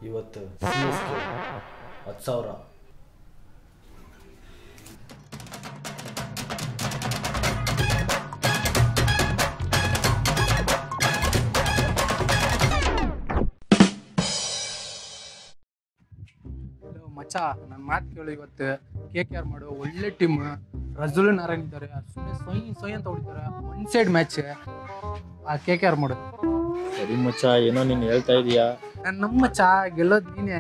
ಇವತ್ತು C S K ಹತ್ತು ಸಾವಿರ ಹಲೋ ಮಚ್ಚ ನನ್ನ ಮಾತು ಕೇಳು ಇವತ್ತು ಕೆ ಕೆ ಆರ್ ಮಾಡು ಒಳ್ಳೆ ಟೀಮ್ ರಜುಲ್ ನಾರಾಯಣ್ ಇದ್ದಾರೆ ಸುಮ್ಮನೆ ಸೊಯ್ ಸೊಯ್ ಅಂತ ಹೊಡಿತಾರೆ ಒನ್ ಸೈಡ್ ಮ್ಯಾಚ್ ಆ ಕೆ ಕೆ ಆರ್ ಮಾಡು ಸರಿ ಮಚ್ಚ ಏನೋ ನೀನು ಹೇಳ್ತಾ ಇದೀಯಾ ನನ್ನ ನಮ್ಮ ಮಚ್ಚ ಗೆಲ್ಲೋದು ನೀನೇ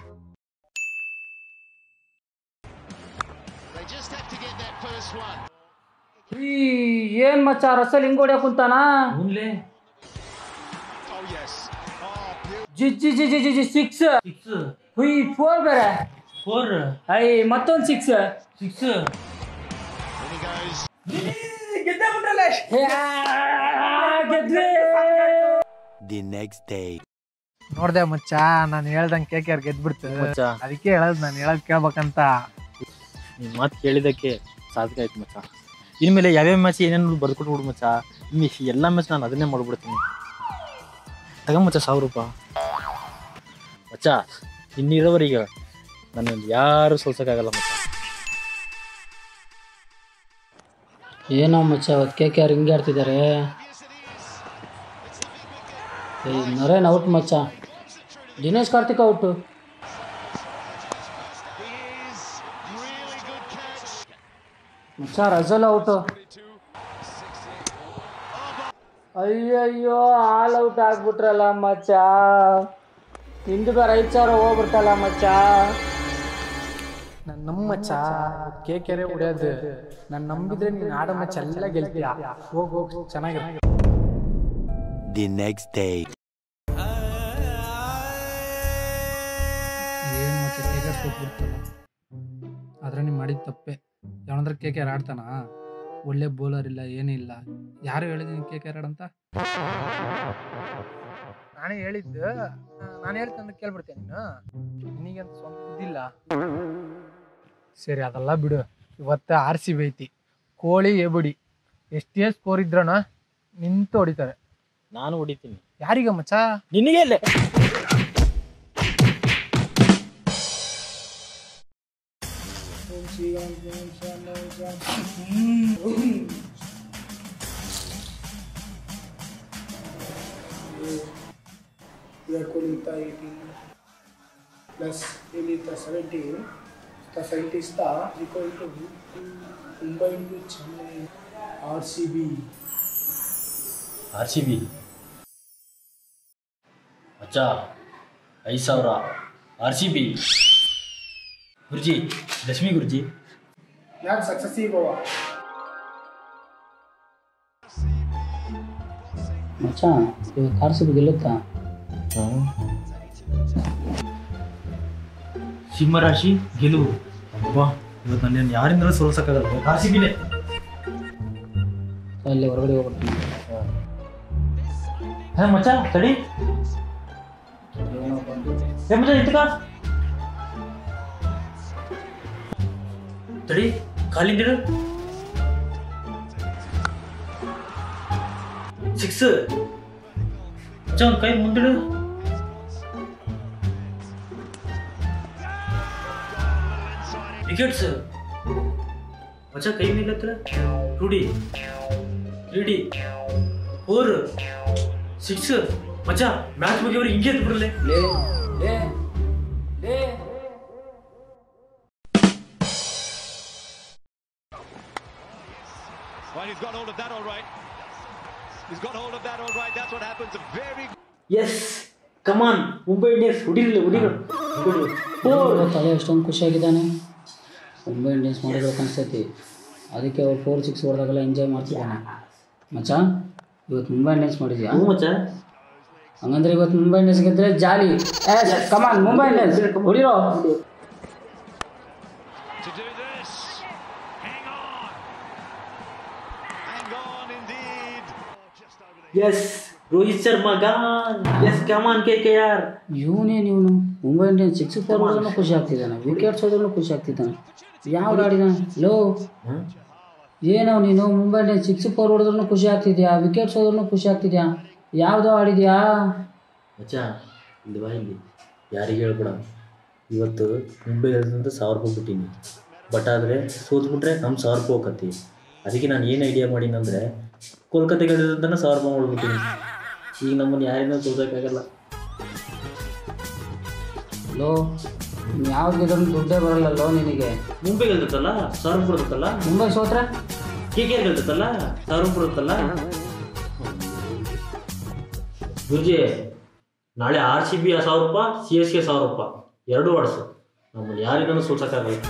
ಈ ಏನ್ ಮಚ್ಚ ರಸಲ್ ಹಿಂಗ್ ಹೊಡ್ಯಾಕ್ ಕುಂತಾನ ಜಿ ಜಿ ಜಿ ಜಿ ಜಿ ಜಿ ಸಿಕ್ಸ್ ಹುಯ್ ಫೋರ್ ಬೇರೆ ಫೋರ್ ಐ ಮತ್ತೊಂದ್ six six The next day. ನೋಡ್ದೆ ಮಚ್ಚ ನಾನು ಹೇಳ್ದಂಗೆ ಕೆ ಕೆ ಆರ್ ಗೆದ್ಬಿಡ್ತು ಮಚ್ಚ ಅದಕ್ಕೆ ಹೇಳೋದು ನಾನು ಹೇಳೋದು ಕೇಳ್ಬೇಕಂತ ನಿನ್ನ ಮಾತು ಕೇಳಿದ್ದಕ್ಕೆ ಸಾಧಕ ಆಯ್ತು ಮಚ್ಚ ಇನ್ಮೇಲೆ ಯಾವ್ಯಾವ ಮ್ಯಾಚ್ ಏನೇನು ಬರ್ಕೊಟ್ಟು ಬಿಡು ಮಚ್ಚ ಇನ್ನು ಎಲ್ಲ ಮ್ಯಾಚ್ ನಾನು ಅದನ್ನೇ ಮಾಡ್ಬಿಡ್ತೀನಿ ತಗೊಂಬಚ್ಚ ಸಾವಿರ ರೂಪಾಯಿ ಮಚ್ಚ ಇನ್ನಿರೋವರಿಗೆ ನನ್ನ ಯಾರು ಸೋಲ್ಸೋಕ್ಕಾಗಲ್ಲ ಮಚ್ಚ ಏನೋ ಮಚ್ಚ ಅವತ್ತು ಕೆ ಕೆ ಆರ್ ಹಿಂಗೆ ಆಡ್ತಿದ್ದಾರೆ ಏ ನರೇನ್ ಔಟ್ ಮಚ್ಚ ದಿನೇಶ್ ಕಾರ್ತಿಕ್ ಔಟು ಮಚ್ಚ ರಜಲ್ ಔಟು ಅಯ್ಯಯ್ಯೋ ಆಲ್ ಔಟ್ ಆಗ್ಬಿಟ್ರಲ್ಲ ಮಚ್ಚ ನಿಂದು ಬೇರೆ ಐದು ಸಾವಿರ ಹೋಗ್ಬಿಡ್ತಲ್ಲ ಮಚ್ಚ ನನ್ನ ನಮ್ಮ ಮಚ್ಚ ಕೆ ಕೆರೆ ಹೊಡ್ಯೋದು ನಾನು ನಂಬಿದ್ರೆ ನೀನು ಆಡೋ ಮ್ಯಾಚ್ ಎಲ್ಲ ಗೆಲ್ತೀಯ ಹೋಗ್ ಹೋಗ್ ಚೆನ್ನಾಗಿರ The next day. ಏನು ಮತ್ತೆ ಕೆ ಕೆ ಆರ್ ಸೋತ್ಬಿಡ್ತಲ್ಲ ಆದ್ರೆ ನೀವು ಮಾಡಿದ ತಪ್ಪೆ ಯಾವಂದ್ರೆ ಕೆ ಕೆ ಆರ್ ಆಡ್ತಾನ ಒಳ್ಳೆ ಬೌಲರ್ ಇಲ್ಲ ಏನಿಲ್ಲ ಯಾರು ಹೇಳಿದ್ದೀನಿ ಕೆ ಕೆ ಆರ್ ಆಡಂತ ನಾನೇ ಹೇಳಿದ್ದು ನಾನು ಹೇಳ್ತಂದ್ರೆ ಕೇಳ್ಬಿಡ್ತೇನೆ ನೀನು ನಿನಗಂತ ಸ್ವಂತ ಬುದ್ಧಿಲ್ಲ ಸರಿ ಅದೆಲ್ಲ ಬಿಡು ಇವತ್ತು ಆರ್ ಸಿ ಬಿ ಐತಿ ಕೋಳಿ ಎಬುಡಿ ಎಷ್ಟೇ ಸ್ಕೋರ್ ಇದ್ರಣ ನಿಂತು ಹೊಡಿತಾರೆ ನಾನು ಹೊಡಿತೀನಿ ಯಾರಿಗ ಮಚ್ಚ ನಿನಗೆ ಅಲ್ಲೇ Virat Kohli está 18 plus Dhoni está 17 the scientist está equal to Mumbai into Chennai RCB R C B ಮಚ್ಚ ಐದು ಸಾವಿರ R C B Guruji Lakshmi Guruji ಯಾರು ಸಕ್ಸಸ್ಸಿವ್ ಗೋವಾ ಮಚ್ಚ ಇವತ್ತು ಆರ್ ಸಿ ಬಿ ಗೆಲ್ಲುತ್ತಾ ಸಿಂಹರಾಶಿ ಗೆಲುವು ಅಬ್ಬಾ ಇವತ್ತು ನನ್ನ ಯಾರಿಂದಲೂ ಸೋಲ್ಸಕ್ಕಾಗಲ್ಲ ಆರ್ ಸಿ ಬಿನೇ ಅಲ್ಲಿ ಹೊರಗಡೆ ಹೋಗ್ಬಿಡ್ತೀನಿ ಹೇ ಮಚ್ಚ ತಡಿ ಏ ಮಚ್ಚ ಇತ್ತಕ ತಡಿ ಕಾಲಿಂದಿಡು ಸಿಕ್ಸ್ ಮಚ್ಚ ಒಂದು ಕೈ ಮುಂದಿಡು ವಿಕೆಟ್ಸ್ ಮಚ್ಚ ಕೈ ಮೇಲೆ ಹತ್ರ two D three D four six ಮಚ್ಚ ಮ್ಯಾಚ್ ಮುಗಿಯವ್ರು ಹಿಂಗೆ ಎದ್ದು ಬಿಡಲೆ ಲೇ ಲೇ ಲೇ Well, he's got hold of that all right. He's got hold of that all right. That's what happens. A very yes come on Mumbai Indians ಹುಡಿರ್ಲಿ ಹುಡಿರು ನೋಡು, ತಲೆ ಎಷ್ಟೊಂದು ಖುಷಿಯಾಗಿದ್ದಾನೆ ಮುಂಬೈ ಇಂಡಿಯನ್ಸ್ ಮಾಡಿರ್ಬೇಕು ಅನ್ಸ್ತೈತಿ ಅದಕ್ಕೆ ಅವ್ರು ಫೋರ್ ಸಿಕ್ಸ್ ಹೊಡೆದಾಗೆಲ್ಲ ಎಂಜಾಯ್ ಮಾಡ್ತಿದ್ದಾನೆ ಮಚ್ಚ ಇವತ್ತು ಮುಂಬೈ ಇಂಡಿಯನ್ಸ್ ಮಾಡಿದ್ಯಾ ಹ್ಞೂ ಮಚ್ಚ ಹಂಗಂದ್ರೆ ಇವತ್ತು ಮುಂಬೈ ಇಂಡಿಯನ್ಸ್ ಗೆದ್ರೆ ಜಾಲಿ ಕಮಾನ್ ಮುಂಬೈ ಇಂಡಿಯನ್ಸ್ ಹೊಡಿರೋ to do this. Hang on. Hang on indeed. Just over the yes Rohit Sharma gone yes come on K K R ಇವನೇನು ಇವನು ಮುಂಬೈ ಇಂಡಿಯನ್ಸ್ ಸಿಕ್ಸ್ ಫೋರ್ ಹೊಡೆದ್ರೂ ಖುಷಿ ಆಗ್ತಿದ್ದಾನೆ ವಿಕೆಟ್ಸ್ ಹೋದ್ರೂ ಖುಷಿ ಆಗ್ತಿದ್ದಾನೆ ಯಾವ್ದು ಆಡಿದಾನೆ ಲೋ ಏನೋ ನೀನು ಮುಂಬೈ ಇಂಡಿಯನ್ಸ್ ಸಿಕ್ಸ್ ಫೋರ್ ಹೊಡೆದ್ರೂ ಖುಷಿ ಆಗ್ತಿದ್ಯಾ ವಿಕೆಟ್ಸ್ ಹೋದ್ರೂ ಖುಷಿ ಆಗ್ತಿದ್ಯಾ ಯಾವುದೋ ಆಡಿದ್ಯಾ ಮಚ್ಚ ಇಲ್ಲಿ ಬಾ ಇಲ್ಲಿ ಯಾರಿಗೆ ಹೇಳ್ಬೇಡ ಇವತ್ತು ಮುಂಬೈ ಅಂತ ಸಾವಿರ ರೂಪಾಯಿ ಬಿಟ್ಟೀನಿ ಬಟ್ ಆದರೆ ಸೋತ್ಬಿಟ್ರೆ ನಮ್ಮ ಸಾವಿರ ರೂಪಾಯಿ ಹೋಗತ್ತಿ ಅದಕ್ಕೆ ನಾನು ಏನು ಐಡಿಯಾ ಮಾಡೀನಂದರೆ ಕೋಲ್ಕತ್ತೆಗೆ ಹೇಳಿದಂತನೇ ಸಾವಿರ ರೂಪಾಯಿ ಮಾಡ್ಬಿಟ್ಟಿನಿ ಈಗ ನಮ್ಮನ್ನು ಯಾರಿಂದ ಸೋಸೋಕ್ಕಾಗಲ್ಲ ಲೋ ಯಾವ್ದು ಗೆದ್ರು ದುಡ್ಡೇ ಬರಲ್ಲಲ್ಲೋ ನಿನಗೆ ಮುಂಬೈಗೆ ಹೇಳ್ತಲ್ಲ ಸಾವಿರ ರೂಪಾಯಿ ಬರುತ್ತಲ್ಲ ಮುಂಬೈ ಸೋತ್ರೆ ಕೆ ಕೆ ಹೇಳ್ತಲ್ಲ ಸಾವಿರ ರೂಪಾಯಿ ಬರುತ್ತಲ್ಲ ಗುರುಜಿ ನಾಳೆ ಆರ್ ಸಿ ಬಿ ಸಾವಿರ ರೂಪಾಯಿ ಸಿ ಎಸ್ ಕೆ ಸಾವಿರ ರೂಪಾಯಿ ಎರಡೂ ಆಡಿಸು ನಮ್ಮನ್ನು ಯಾರಿಂದನೂ ಸೋಲ್ಸೋಕ್ಕಾಗಲ್ಲ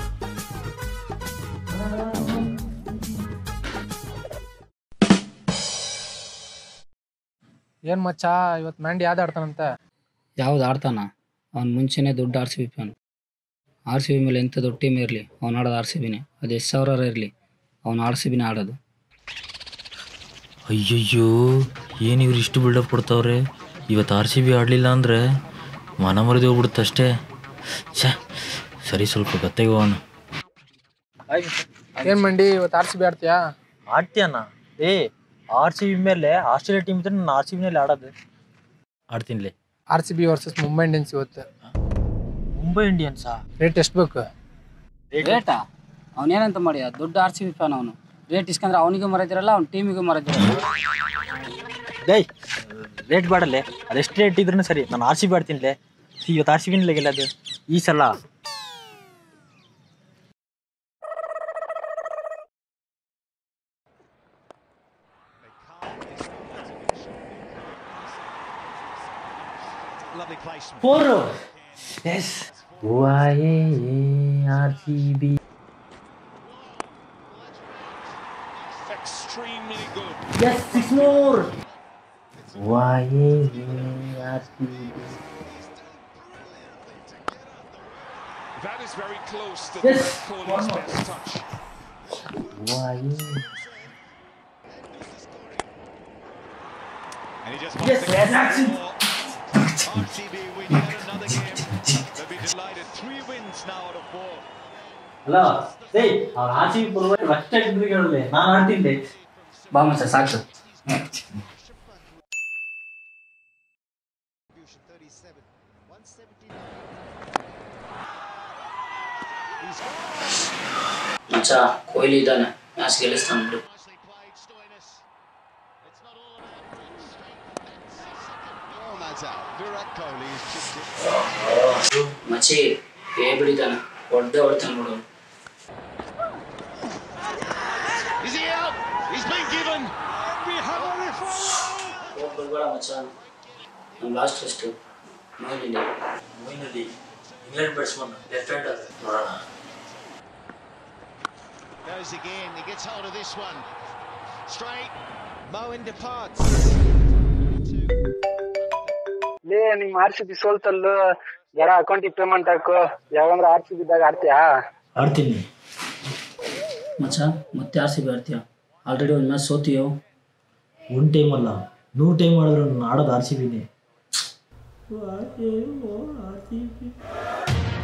ಏನ್ ಮಚ್ಚ ಇವತ್ತು ಮ್ಯಾಂಡಿ ಯಾವ್ದು ಆಡ್ತಾನಂತ ಯಾವ್ದು ಆಡ್ತಾನ ಅವ್ನು ಮುಂಚೆನೇ ದುಡ್ಡು R C B fan R C B ಮೇಲೆ ಎಂಥ ದೊಡ್ಡ ಟೀಮ್ ಇರಲಿ ಅವ್ನು ಆಡೋದು ಆರ್ ಸಿ ಬಿನೇ ಅದು ಎಷ್ಟು ಸಾವಿರ ಇರಲಿ ಅವ್ನು ಆರ್ ಸಿ ಬಿನೇ ಆಡೋದು ಅಯ್ಯಯ್ಯೋ ಏನು ಇವ್ರು ಇಷ್ಟು ಬಿಲ್ಡಪ್ ಕೊಡ್ತಾವ್ರೆ ಇವತ್ತು ಆರ್ ಸಿ ಬಿ ಆಡಲಿಲ್ಲ ಅಂದರೆ ಮನ ಮರದಿ ಹೋಗ್ಬಿಡುತ್ತೆ ಅಷ್ಟೇ ಛೇ ಸರಿ ಸ್ವಲ್ಪ ಗತ್ತೆಗೆ ಹೋಗೋಣ ಏನ್ ಮಂಡಿ ಇವತ್ತು ಆರ್ ಸಿ ಬಿ ಆಡ್ತೀಯಾ ಆಡ್ತೀಯಣ್ಣ ಏ ಆರ್ ಸಿ ಬಿ ಮೇಲೆ ಆಸ್ಟ್ರೇಲಿಯಾ ಟೀಮ್ ಇದ್ರೆ ನಾನು ಆರ್ ಸಿ ಬಿನಲ್ಲಿ ಆಡೋದು ಆಡ್ತೀನಿಲೆ R C B versus Mumbai Indians ಇವತ್ತು ಮುಂಬೈ ಇಂಡಿಯನ್ಸಾ ರೇಟ್ ಎಷ್ಟು ಬೇಕು ರೇಟಾ ಅವನೇನಂತ ಮಾಡಿ ದೊಡ್ಡ ಆರ್ ಸಿ ಬಿ ಫ್ಯಾನ್ ಅವನು ರೇಟ್ ಇಸ್ಕಂದ್ರೆ ಅವನಿಗೂ ಮರದಿರಲ್ಲ ಅವ್ನ ಟೀಮಿಗೂ ಮರದಿರಲ್ಲ ಡೈ ರೇಟ್ ಬಾಡಲ್ಲೇ ಅದೆಷ್ಟು ರೇಟ್ ಇದ್ರೂ ಸರಿ ನಾನು ಆರ್ ಸಿ ಬಿ ಆಡ್ತೀನಿಲೆ ಇವತ್ತು ಆರ್ ಸಿ ಬಿನಲ್ಲಿ ಗೆಲ್ಲದು ಈ ಸಲ Lovely placement. ಫೋರು ಎಸ್ ವಾಯೇ R C B Extremely good. Yes six more ವಾಯೇ R C B That is very close to Yes. Kohli's best touch. ವಾಯೇ And he just Yes, wants to yes, get that's it. more. RCB win yet another game. They'll be delighted. Three wins now out of four. ಅಲ್ಲ ಏಯ್ ಅವ್ರು R C B ಪರವಾಗಿ ಅಷ್ಟೇ ಇದ್ರಿಗೆ ಹೇಳಲೆ ನಾನು ಆಡ್ತಿದ್ದೆ ಬಾ ಮಚ್ಚ ಸಾಕು ಮಚ್ಚ ಕೊಹ್ಲಿ ಇದ್ದಾನೆ ಮ್ಯಾಚ್ ಗೆಲ್ಲಿಸ್ತಾನೆ ಬಿಡು Oh, that's out. Virat Kohli is chipped in. ಮಚ್ಚಿ ಏ ಬಿಡಿದಾನೆ ಹೊಡ್ದೆ ಹೊಡ್ತಾನೆ ಬಿಡು Is he out? He's been given. We have a referee. ಹೋಗ್ ಬರ್ಬೇಡ ಮಚ್ಚ ನಮ್ಮ ಲಾಸ್ಟ್ ಟೆಸ್ಟು ಮೊಯ್ನ್ ಇಂಡಿಯಾ ಮೊಯ್ನಲ್ಲಿ ಇಂಗ್ಲೆಂಡ್ ಬ್ಯಾಟ್ಸ್ಮನ್ ಲೆಫ್ಟ್ ಹ್ಯಾಂಡ್ ನೋಡೋಣ Goes again. He gets hold of this one. Straight. Moen departs. ಲೇ ನಿಮ್ ಆರ್ ಸಿ ಬಿ ಸೋಲ್ತಲ್ಲು ಜರ ಅಕೌಂಟಿಗೆ ಪೇಮೆಂಟ್ ಹಾಕು ಯಾವಂದ್ರೆ ಆರ್ ಸಿ ಬಿದ್ದಾಗ ಆಡ್ತೀಯಾ ಆಡ್ತೀನಿ ಮಚ್ಚ ಮತ್ತೆ ಆರ್ ಸಿ ಬಿ ಆಡ್ತೀಯ ಆಲ್ರೆಡಿ ಒಂದು ಮ್ಯಾಚ್ ಸೋತಿಯೋ ಒಂದು ಟೈಮ್ ಅಲ್ಲ ನೂರು ಟೈಮ್ ಮಾಡಿದ್ರು ನಾನು ಆಡೋದು ಆರ್ ಸಿ ಬಿನೇ